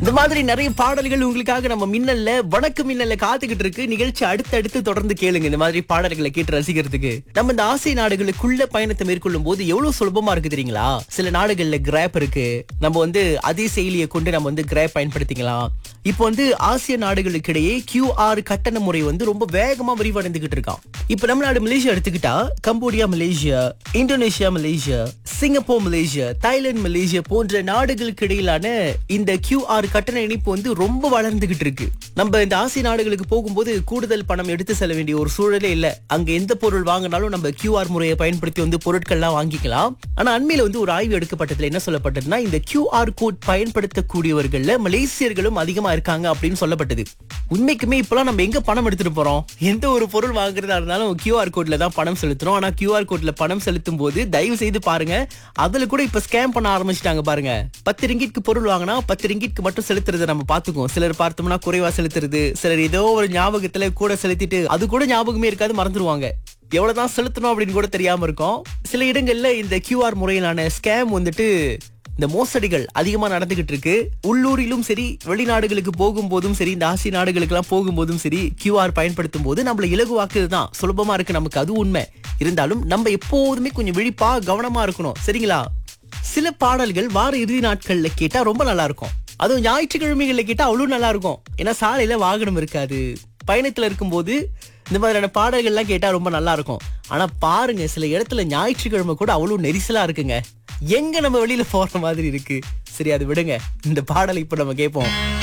இந்த மாதிரி நிறைய பாடல்கள் உங்களுக்காக நம்ம மின்னல்ல வணக்க மின்னல்ல காத்துக்கிட்டு இருக்கு நிகழ்ச்சி அடுத்தடுத்து தொடர்ந்து கேளுங்க இந்த மாதிரி பாடல்களை கேட்டு ரசிக்கிறதுக்கு நம்ம இந்த ஆசிய நாடுகளுக்குள்ள பயணத்தை மேற்கொள்ளும் போது எவ்வளவு சுலபமா இருக்கு தெரியுங்களா சில நாடுகள்ல கிராப் இருக்கு நம்ம வந்து அதே செயலியை கொண்டு நம்ம வந்து கிராப் பயன்படுத்திக்கலாம் இப்போ வந்து ஆசிய நாடுகளுக்கு இடையே கியூஆர் கட்டண முறை வந்து ரொம்ப வேகமா விரிவடைந்துகிட்டு இருக்கான் இப்போ நம்ம நாடு மலேசியா எடுத்துக்கிட்டா Cambodia Malaysia Indonesia Malaysia Singapore Malaysia Thailand Malaysia போன்ற நாடுகளுக்கு இடையிலான இந்த கியூஆர் கட்டண இணைப்பு வந்து ரொம்ப வளர்ந்துகிட்டு இருக்கு நம்ம இந்த ஆசிய நாடுகளுக்கு போகும்போது கூடுதல் பணம் எடுத்து செல்ல வேண்டிய ஒரு சூழலே இல்ல அங்க எந்த பொருள் வாங்கினாலும் நம்ம கியூஆர் முறையை பயன்படுத்தி வந்து பொருட்கள்லாம் வாங்கிக்கலாம் ஆனா அண்மையில வந்து ஒரு ஆய்வு எடுக்கப்பட்டதுல என்ன சொல்லப்பட்டதுன்னா இந்த கியூஆர் கோட் பயன்படுத்தக்கூடியவர்கள்ல மலேசியர்களும் அதிகமா இருக்காங்க அப்படின்னு சொல்லப்பட்டது உண்மைக்குமே இப்பெல்லாம் நம்ம எங்க பணம் எடுத்துட்டு போறோம் எந்த ஒரு பொருள் வாங்குறதா இருந்தாலும் கியூஆர் கோட்ல தான் பணம் செலுத்துறோம் ஆனா கியூஆர் கோட்ல பணம் செலுத்தும் போது தயவு செய்து பாருங்க அதுல கூட இப்ப ஸ்கேம் பண்ண ஆரம்பிச்சிட்டாங்க பாருங்க பத்து ரிங்கிட்க்கு பொருள் வாங்கினா பத்து ரிங்கிட்க்கு மட்டும் செலுத்துறதை நம்ம பாத்துக்குவோம் சிலர் பார்த்தோம்னா குறைவா செலுத்துறது சிலர் ஏதோ ஒரு ஞாபகத்துல கூட செலுத்திட்டு அது கூட ஞாபகமே இருக்காது மறந்துடுவாங்க எவ்வளவுதான் செலுத்தணும் அப்படின்னு கூட தெரியாம இருக்கும் சில இடங்கள்ல இந்த கியூஆர் முறையிலான ஸ்கேம் வந்துட்டு இந்த மோசடிகள் அதிகமா நடந்துகிட்டு இருக்கு உள்ளூரிலும் சரி வெளிநாடுகளுக்கு போகும்போதும் சரி இந்த ஆசிய நாடுகளுக்கு எல்லாம் போகும்போதும் சரி கியூஆர் பயன்படுத்தும் போது நம்மள இலகுவாக்குது தான் சுலபமா இருக்கு நமக்கு அது உண்மை இருந்தாலும் நம்ம எப்போதுமே கொஞ்சம் விழிப்பா கவனமா இருக்கணும் சரிங்களா சில பாடல்கள் வார இறுதி நாட்கள்ல கேட்டா ரொம்ப நல்லா இருக்கும் அதுவும் ஞாயிற்றுக்கிழமைகள்ல கேட்டா அவ்வளவு நல்லா இருக்கும் ஏன்னா சாலையில வாகனம் இருக்காது பயணத்துல இருக்கும்போது இந்த மாதிரியான பாடல்கள்லாம் கேட்டா ரொம்ப நல்லா இருக்கும் ஆனா பாருங்க சில இடத்துல ஞாயிற்றுக்கிழமை கூட அவ்வளவு நெரிசலா இருக்குங்க எங்க நம்ம வெளியில போற மாதிரி இருக்கு சரி அது விடுங்க இந்த பாடலை இப்ப நம்ம கேட்போம்